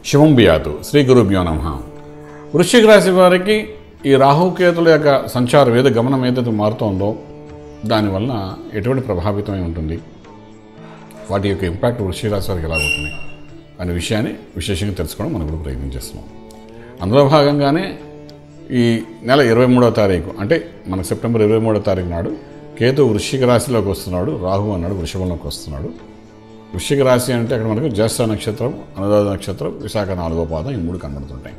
శివం బియాతు శ్రీ గురుభ్యో నమ వృశ్చిక రాశి వారికి ఈ రాహుకేతుల యొక్క సంచారం ఏదో గమనం ఏదైతే మారుతోందో దానివల్ల ఎటువంటి ప్రభావితమై ఉంటుంది వాటి యొక్క ఇంపాక్ట్ వృశ్చిక రాశి వారికి ఎలా ఉంటుంది అనే విషయాన్ని విశేషంగా తెలుసుకోవడం మనం ఇప్పుడు ప్రయత్నం చేస్తున్నాం అందులో భాగంగానే ఈ నెల ఇరవై మూడవ తారీఖు అంటే మన సెప్టెంబర్ ఇరవై మూడవ తారీఖు నాడు కేతు వృశ్చిక రాశిలోకి వస్తున్నాడు రాహు అన్నాడు వృషభంలోకి వస్తున్నాడు వృశ్చిక రాశి అంటే అక్కడ మనకు జ్యేష్ఠ నక్షత్రం అనురాధ నక్షత్రం విశాఖ నాలుగో పాదం ఈ మూడు కనబడుతుంటాయి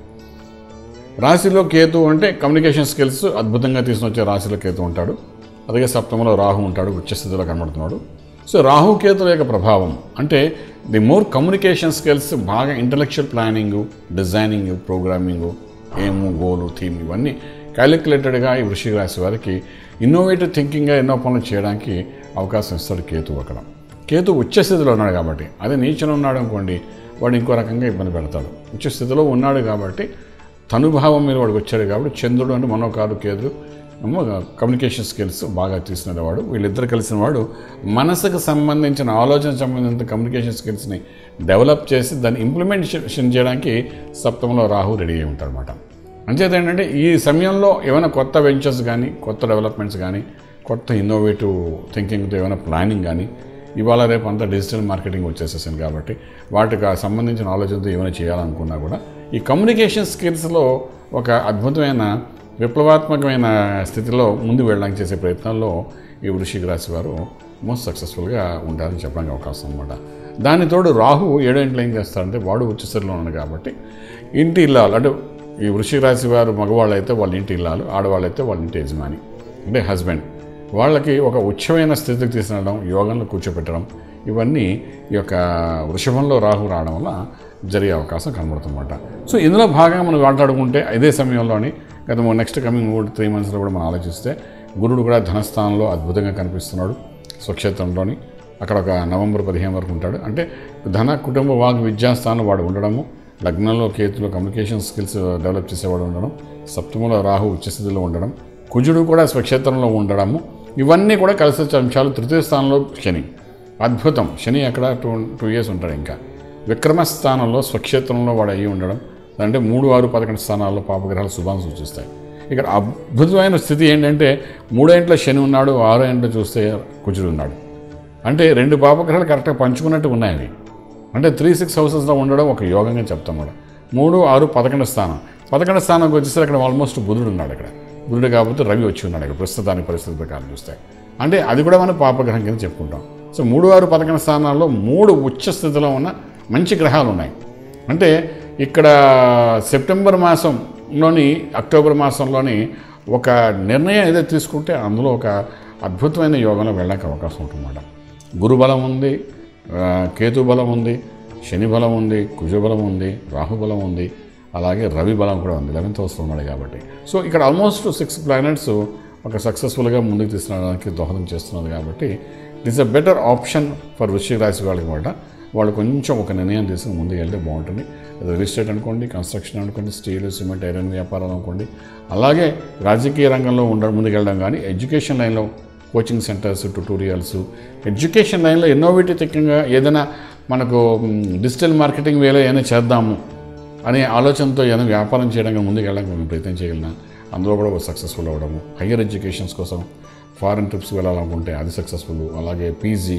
రాశిలో కేతు అంటే కమ్యూనికేషన్ స్కిల్స్ అద్భుతంగా తీసుకుని వచ్చే రాశిలో కేతు ఉంటాడు అలాగే సప్తమంలో రాహు ఉంటాడు ఉచ్చస్థితిలో కనబడుతున్నాడు సో రాహు కేతుల యొక్క ప్రభావం అంటే ది మోర్ కమ్యూనికేషన్ స్కిల్స్ బాగా ఇంటలెక్చువల్ ప్లానింగ్ డిజైనింగ్ ప్రోగ్రామింగ్ ఏము గోలు థీమ్ ఇవన్నీ క్యాలిక్యులేటెడ్గా ఈ వృషిక రాశి వారికి ఇన్నోవేటివ్ థింకింగ్గా ఎన్నో పనులు చేయడానికి అవకాశం ఇస్తాడు కేతు అక్కడ కేతు ఉచ్చస్థితిలో ఉన్నాడు కాబట్టి అదే నీచన ఉన్నాడు అనుకోండి వాడు ఇంకో రకంగా ఇబ్బంది పెడతాడు ఉచ్చస్థితిలో ఉన్నాడు కాబట్టి తనుభావం మీద వాడికి వచ్చాడు కాబట్టి చంద్రుడు అంటే మనోకారు కేతుడు ఏమో కమ్యూనికేషన్ స్కిల్స్ బాగా తీసుకునేవాడు వీళ్ళిద్దరు కలిసిన వాడు మనసుకు సంబంధించిన ఆలోచన సంబంధించిన కమ్యూనికేషన్ స్కిల్స్ని డెవలప్ చేసి దాన్ని ఇంప్లిమెంటేషన్ చేయడానికి సప్తంలో రాహు రెడీ అయి ఉంటాడు అనమాట అంచేత ఏంటంటే ఈ సమయంలో ఏమైనా కొత్త వెంచర్స్ కానీ కొత్త డెవలప్మెంట్స్ కానీ కొత్త ఇన్నోవేటివ్ థింకింగ్తో ఏమైనా ప్లానింగ్ కానీ ఇవాళ రేపు అంతా డిజిటల్ మార్కెటింగ్ వచ్చేసేసింది కాబట్టి వాటికి ఆ సంబంధించిన ఆలోచనతో ఏమైనా చేయాలనుకున్నా కూడా ఈ కమ్యూనికేషన్ స్కిల్స్లో ఒక అద్భుతమైన విప్లవాత్మకమైన స్థితిలో ముందు వెళ్ళడానికి చేసే ప్రయత్నాల్లో ఈ వృషిక రాశి వారు మోస్ట్ సక్సెస్ఫుల్గా ఉంటారని చెప్పడానికి అవకాశం అనమాట దాని తోడు రాహు ఏడో ఇంట్లో ఏం చేస్తారంటే వాడు ఉచ్చస్థితిలో ఉన్నాడు కాబట్టి ఇంటి ఇల్లాలు అంటే ఈ వృషిక రాశి వారు మగవాళ్ళు అయితే వాళ్ళ ఇంటి ఇల్లాలు ఆడవాళ్ళు అయితే వాళ్ళ ఇంటి యజమాని అంటే హస్బెండ్ వాళ్ళకి ఒక ఉచ్చమైన స్థితికి తీసుకురావడం యోగంలో కూర్చోపెట్టడం ఇవన్నీ ఈ యొక్క వృషభంలో రాహు రావడం వల్ల జరిగే అవకాశం కనబడుతుందన్నమాట సో ఇందులో భాగంగా మనం మాట్లాడుకుంటే ఇదే సమయంలోని గత నెక్స్ట్ కమింగ్ మూడు త్రీ మంత్స్లో కూడా మనం ఆలోచిస్తే గురుడు కూడా ధనస్థానంలో అద్భుతంగా కనిపిస్తున్నాడు స్వక్షేత్రంలోని అక్కడ ఒక నవంబర్ పదిహేను వరకు ఉంటాడు అంటే ధన కుటుంబ వాగ్ విద్యాస్థానంలో వాడు ఉండడము లగ్నంలో కేతులో కమ్యూనికేషన్ స్కిల్స్ డెవలప్ చేసేవాడు ఉండడం సప్తమంలో రాహు ఉచ్చస్థితిలో ఉండడం కుజుడు కూడా స్వక్షేత్రంలో ఉండడము ఇవన్నీ కూడా కలిసి వచ్చే అంశాలు తృతీయ స్థానంలో శని అద్భుతం శని అక్కడ టూ టూ ఇయర్స్ ఉంటాడు ఇంకా విక్రమ స్థానంలో స్వక్షేత్రంలో వాడు అయ్యి ఉండడం అంటే మూడు ఆరు పదకొండు స్థానాల్లో పాపగ్రహాలు శుభాన్ని సూచిస్తాయి ఇక్కడ అద్భుతమైన స్థితి ఏంటంటే మూడో ఇంట్లో శని ఉన్నాడు ఆరో ఇంట్లో చూస్తే కుజుడు ఉన్నాడు అంటే రెండు పాపగ్రహాలు కరెక్ట్గా పంచుకున్నట్టు ఉన్నాయి అవి అంటే త్రీ సిక్స్ హౌసెస్లో ఉండడం ఒక యోగంగా చెప్తాం కూడా మూడు ఆరు పదకొండు స్థానం పదకొండు స్థానంకి వచ్చేసరికి అక్కడ ఆల్మోస్ట్ బుధుడు ఉన్నాడు అక్కడ బుధుడు కాకపోతే రవి వచ్చి ఉన్నాడు ఇక్కడ ప్రస్తుతానికి పరిస్థితి ప్రకారం చూస్తే అంటే అది కూడా మనం పాపగ్రహం కింద చెప్పుకుంటాం సో మూడు ఆరు పదకొండు స్థానాల్లో మూడు ఉచ్చ స్థితిలో ఉన్న మంచి గ్రహాలు ఉన్నాయి అంటే ఇక్కడ సెప్టెంబర్ మాసంలోని అక్టోబర్ మాసంలోని ఒక నిర్ణయం ఏదైతే తీసుకుంటే అందులో ఒక అద్భుతమైన యోగంలో వెళ్ళడానికి అవకాశం ఉంటుందన్నమాట గురు బలం ఉంది ఆ, కేతు బలం ఉంది శని బలం ఉంది కుజ బలం ఉంది రాహు బలం ఉంది అలాగే రవి బలం కూడా ఉంది లెవెన్త్ హౌస్లో ఉన్నాడు కాబట్టి సో ఇక్కడ ఆల్మోస్ట్ సిక్స్ ప్లానెట్స్ ఒక సక్సెస్ఫుల్గా ముందుకు తీసుకురావడానికి దోహదం చేస్తున్నది కాబట్టి it is a better option for వృశ్చిక రాశి వాళ్ళకి కూడా వాళ్ళు కొంచెం ఒక నిర్ణయం తీసుకుని ముందుకు వెళ్తే బాగుంటుంది అది రియల్ ఎస్టేట్ అనుకోండి కన్స్ట్రక్షన్ అనుకోండి స్టీల్ సిమెంట్ ఐరన్ వ్యాపారాలు అనుకోండి అలాగే రాజకీయ రంగంలో ఉండ ముందుకెళ్ళడం కానీ ఎడ్యుకేషన్ లైన్లో కోచింగ్ సెంటర్స్ ట్యూటోరియల్స్ ఎడ్యుకేషన్ లైన్లో ఇన్నోవేటివ్ థింకింగ్గా ఏదైనా మనకు మ్, డిజిటల్ మార్కెటింగ్ వేలో ఏదైనా చేద్దాము అనే ఆలోచనతో ఏదైనా వ్యాపారం చేయడానికి ముందుకు వెళ్ళడానికి మేము ప్రయత్నం చేయగలిగిన అందులో కూడా సక్సెస్ఫుల్ అవ్వడము హయ్యర్ ఎడ్యుకేషన్స్ కోసం ఫారెన్ ట్రిప్స్ వెళ్ళాలనుకుంటే అది సక్సెస్ఫుల్ అలాగే పీజీ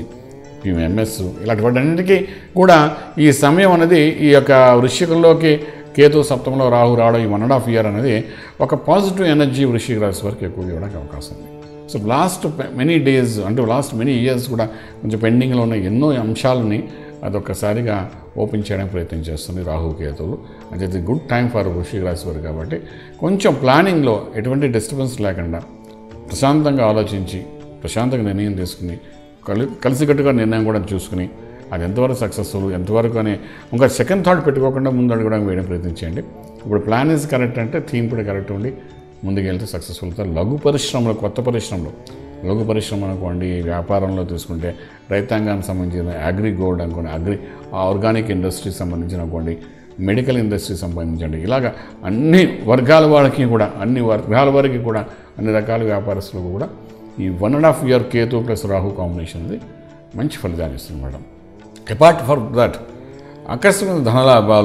ఎంఎస్ ఇలాంటి వాటన్నిటికీ కూడా ఈ సమయం అనేది ఈ యొక్క వృశ్చికంలోకి కేతు సప్తంలో రాహు రావడం ఈ వన్ అండ్ హాఫ్ ఇయర్ అనేది ఒక పాజిటివ్ ఎనర్జీ వృశ్చిక రాశి వరకు ఎక్కువ ఇవ్వడానికి అవకాశం ఉంది సో లాస్ట్ మెనీ డేస్ అంటే లాస్ట్ మెనీ ఇయర్స్ కూడా కొంచెం పెండింగ్లో ఉన్న ఎన్నో అంశాలని అదొక్కసారిగా ఓపెన్ చేయడానికి ప్రయత్నం చేస్తుంది రాహు కేతువులు అంటే గుడ్ టైం ఫర్ వృషిక రాశి వారు కాబట్టి కొంచెం ప్లానింగ్లో ఎటువంటి డిస్టర్బెన్స్ లేకుండా ప్రశాంతంగా ఆలోచించి ప్రశాంతంగా నిర్ణయం తీసుకుని కలి కలిసికట్టుగా నిర్ణయం కూడా చూసుకుని అది ఎంతవరకు సక్సెస్ఫుల్ ఎంతవరకు అని ఇంకా సెకండ్ థాట్ పెట్టుకోకుండా ముందు అడగడానికి వేయడం ప్రయత్నించండి ఇప్పుడు ప్లాన్ ఇస్ కరెక్ట్ అంటే థీమ్ కూడా కరెక్ట్ ఉండి ముందుకెళ్తే సక్సెస్ఫుల్ అవుతారు లఘు పరిశ్రమలు కొత్త పరిశ్రమలు లఘు పరిశ్రమ అనుకోండి వ్యాపారంలో తీసుకుంటే రైతాంగానికి సంబంధించిన అగ్రి గోల్డ్ అనుకోండి అగ్రి ఆర్గానిక్ ఇండస్ట్రీకి సంబంధించిన అనుకోండి మెడికల్ ఇండస్ట్రీకి సంబంధించండి ఇలాగ అన్ని వర్గాల వాళ్ళకి కూడా అన్ని వర్గాల వారికి కూడా అన్ని రకాల వ్యాపారస్తులకు కూడా ఈ one and half year Ketu plus Rahu combination అనేది మంచి ఫలితాన్ని ఇస్తుంది మేడం అపార్ట్ ఫర్ దట్ ఆకస్మిక ధనలాభాలు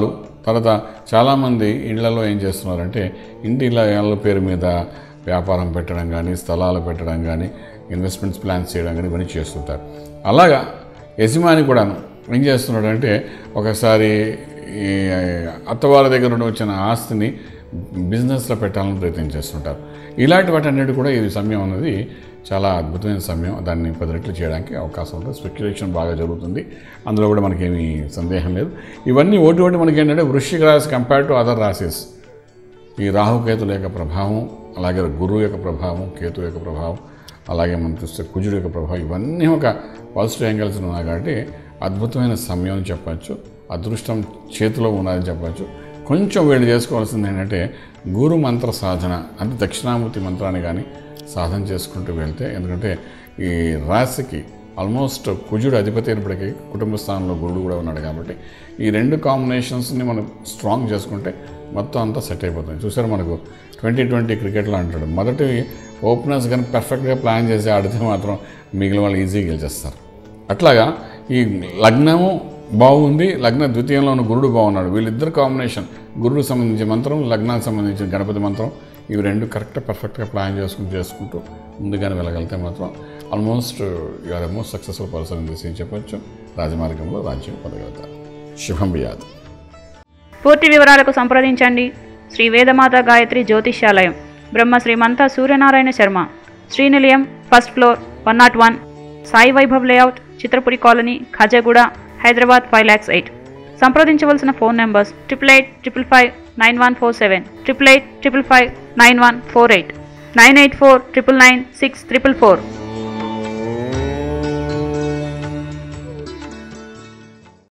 తర్వాత చాలామంది ఇళ్లలో ఏం చేస్తున్నారంటే ఇంటి ఇళ్ళ పేరు మీద వ్యాపారం పెట్టడం కానీ స్థలాలు పెట్టడం కానీ ఇన్వెస్ట్మెంట్స్ ప్లాన్స్ చేయడం కానీ ఇవన్నీ చేస్తుంటారు అలాగా యజమాని కూడా ఏం చేస్తున్నాడంటే ఒకసారి ఈ అత్తవారి దగ్గర నుండి వచ్చిన ఆస్తిని బిజినెస్లో పెట్టాలని ప్రయత్నం చేస్తుంటారు ఇలాంటి వాటన్నిటి కూడా ఈ సమయం అనేది చాలా అద్భుతమైన సమయం దాన్ని పది రెట్లు చేయడానికి అవకాశం ఉంటుంది స్పెక్యులేషన్ బాగా జరుగుతుంది అందులో కూడా మనకేమీ సందేహం లేదు ఇవన్నీ ఓటి ఓటి మనకి ఏంటంటే వృశ్చిక రాశి కంపేర్ టు అదర్ రాశిస్ ఈ రాహుకేతుల యొక్క ప్రభావం అలాగే గురువు యొక్క ప్రభావం కేతు యొక్క ప్రభావం అలాగే మనం చూస్తే కుజుడు యొక్క ప్రభావం ఇవన్నీ ఒక పాజిటివ్ యాంగిల్స్ ఉన్నాయి కాబట్టి అద్భుతమైన సమయం అని చెప్పచ్చు అదృష్టం చేతిలో ఉన్నదని చెప్పచ్చు కొంచెం వీళ్ళు చేసుకోవాల్సింది ఏంటంటే గురు మంత్ర సాధన అంటే దక్షిణామూర్తి మంత్రాన్ని కానీ సాధన చేసుకుంటూ వెళ్తే ఎందుకంటే ఈ రాశికి ఆల్మోస్ట్ కుజుడు అధిపతి అయినప్పటికీ కుటుంబ స్థానంలో గురుడు కూడా ఉన్నాడు కాబట్టి ఈ రెండు కాంబినేషన్స్ని మనం స్ట్రాంగ్ చేసుకుంటే మొత్తం అంతా సెట్ అయిపోతుంది చూసారు మనకు ట్వంటీ ట్వంటీ క్రికెట్లో అంటాడు మొదటి ఓపెనర్స్ కానీ పర్ఫెక్ట్గా ప్లాన్ చేసి ఆడితే మాత్రం మిగిలిన వాళ్ళు ఈజీగా గెలిచేస్తారు అట్లాగా ఈ లగ్నము బాగుంది లగ్న ద్వితీయంలో ఉన్న గురుడు బాగున్నాడు వీళ్ళిద్దరు కాంబినేషన్ గురుడు సంబంధించిన మంత్రం లగ్నానికి సంబంధించిన గణపతి మంత్రం ఇవి రెండు కరెక్ట్గా పర్ఫెక్ట్గా ప్లాన్ చేసుకుంటూ చేసుకుంటూ ముందుగానే వెళ్ళగలిగితే మాత్రం almost you're a most successful person this అని చెప్పొచ్చు రాజమార్గంలో రాజ్యం పొందగలుగుతారు శుభం బియాద్ పూర్తి వివరాలకు సంప్రదించండి Shri Vedamata Gayatri Jyotishyalayam Brahma Srimanta Suryanarayana Sharma Srinilayam first floor one not one Sai Vaibhav layout Chitrapuri colony Khajaguda Hyderabad five lakhs eight సంప్రదించవలసిన phone numbers triple eight triple five nine one four seven triple eight triple five nine one four eight nine eight four triple nine six triple four